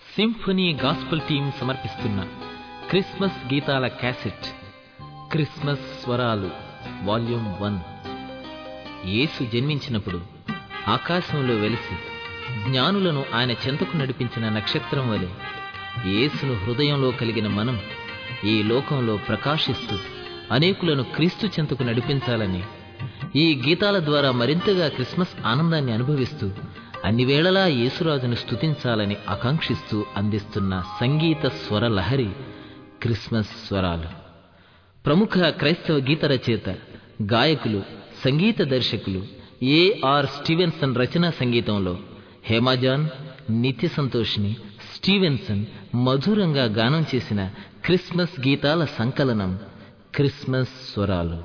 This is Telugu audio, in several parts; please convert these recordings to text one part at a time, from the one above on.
సింఫనీ గాస్పుల్ టీం సమర్పిస్తున్న క్రిస్మస్ గీతాల క్యాసెట్ క్రిస్మస్ స్వరాలు వాల్యూమ్ వన్ యేసు జన్మించినప్పుడు ఆకాశంలో వెలిసి జ్ఞానులను ఆయన చెంతకు నడిపించిన నక్షత్రం వలె యేసును హృదయంలో కలిగిన మనం ఈ లోకంలో ప్రకాశిస్తూ అనేకులను క్రీస్తు చెంతకు నడిపించాలని ఈ గీతాల ద్వారా మరింతగా క్రిస్మస్ ఆనందాన్ని అనుభవిస్తూ అన్ని వేళలా యేసురాజును స్తుతించాలని ఆకాంక్షిస్తూ అందిస్తున్న సంగీత స్వర లహరి క్రిస్మస్ స్వరాలు ప్రముఖ క్రైస్తవ గీత రచయిత గాయకులు సంగీత దర్శకులు ఏఆర్ స్టీవెన్సన్ రచనా సంగీతంలో హేమాజాన్ నిత్య సంతోషిని స్టీవెన్సన్ మధురంగా గానం చేసిన క్రిస్మస్ గీతాల సంకలనం క్రిస్మస్ స్వరాలు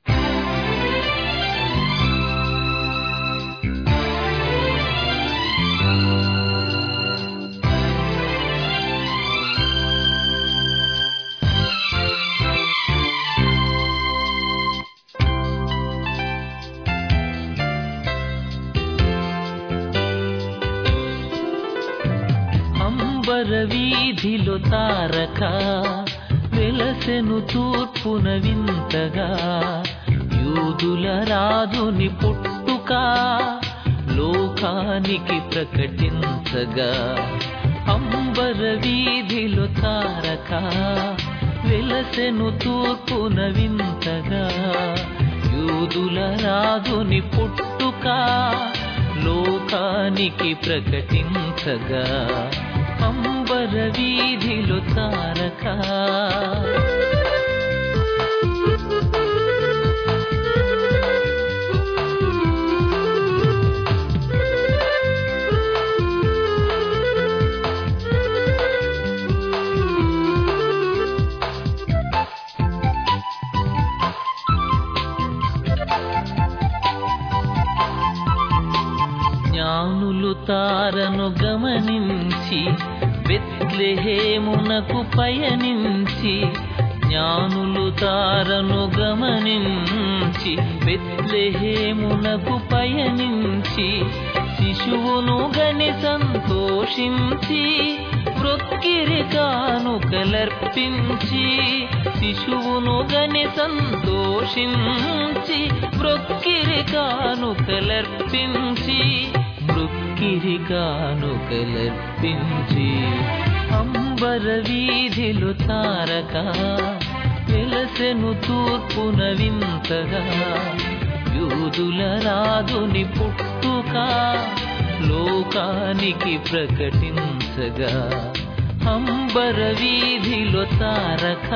అంబర వీధిలో తారక వెలసెను తూర్పున వింతగా యూదుల రాజుని పుట్టుక లోకానికి ప్రకటించగా అంబర వీధిలో తారక వెలసెను తూర్పున వింతగా యూదుల రాజుని పుట్టుక లోకానికి ప్రకటించగా అంబర వీధిలో తారక జ్ఞానులు తారను గమనించి బెత్లెహేమునకు పయనించి జ్ఞానులు తారను గమనించి బెత్లెహేమునకు పయనించి శిశువును గని సంతోషించి ప్రొక్కిరి కానుకలర్పించి శిశువును గని సంతోషించి ప్రొక్కిరి కానుకలర్పించి మృక్కిరి కానుకలర్పించి అంబర వీధిలు తారక వెలసెను తూర్పున వింతగా యూదుల రాజుని పుట్టుక లోకానికి ప్రకటించగా అంబర వీధిలో తారక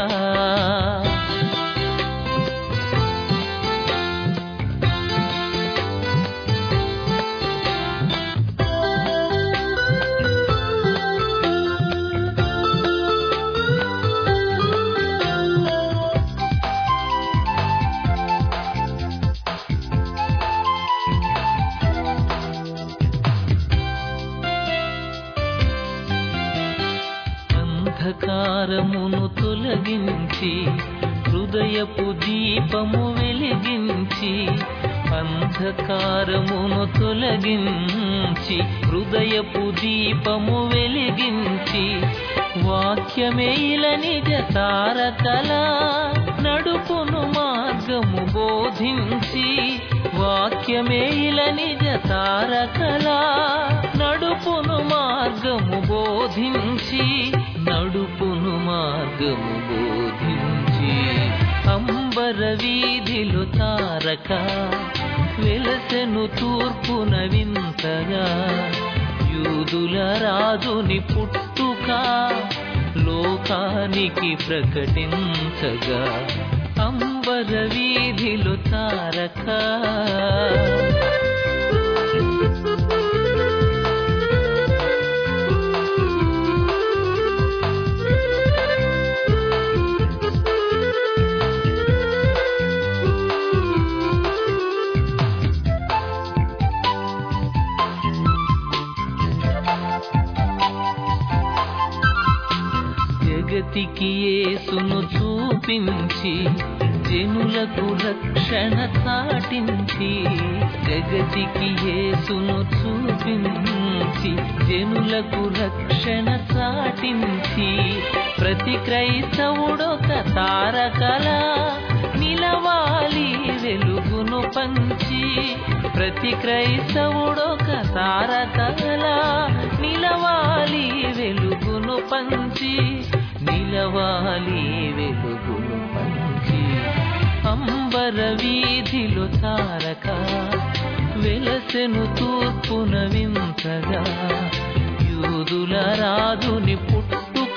అంధకారమును తొలగించి హృదయపు దీపము వెలిగించి అంధకారమును తొలగించి హృదయపు దీపము వెలిగించి వాక్యమేల నిజ తారకల నడుపును మార్గము బోధించి వాక్యమేల నిజ తారకల నడుపును మార్గము బోధించి నడుపును మార్గము బోధించి అంబర వీధిలు తారక వెలసెను తూర్పున వింతగా యూదుల రాజుని పుట్టుక లోకానికి ప్రకటించగా అంబర వీధిలు తారక జగతికి యేసును చూపించి జనులకు రక్షణ చాటించి జగతికి యేసును చూపించి జనులకు రక్షణ చాటించి ప్రతి క్రైస్తవుడొక తారకలా నిలవాలి వెలుగును పంచి ప్రతి క్రైస్తవుడొక తారకలా నిలవాలి వెలుగును పంచి నిలవాలి వెలుగును పంచి అంబర వీధిలో తారక వెలసెను తూర్పున వింతగా యూదుల రాజుని పుట్టుక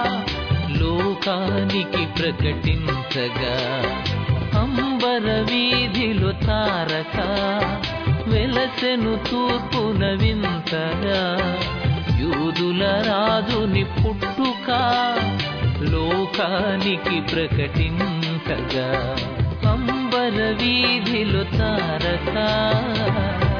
లోకానికి ప్రకటించగా అంబర వీధిలో తారక వెలసెను తూర్పున వింతగా యూదుల రాజుని పుట్టుక లోకానికి ప్రకటించగా అంబర వీధిలో తారక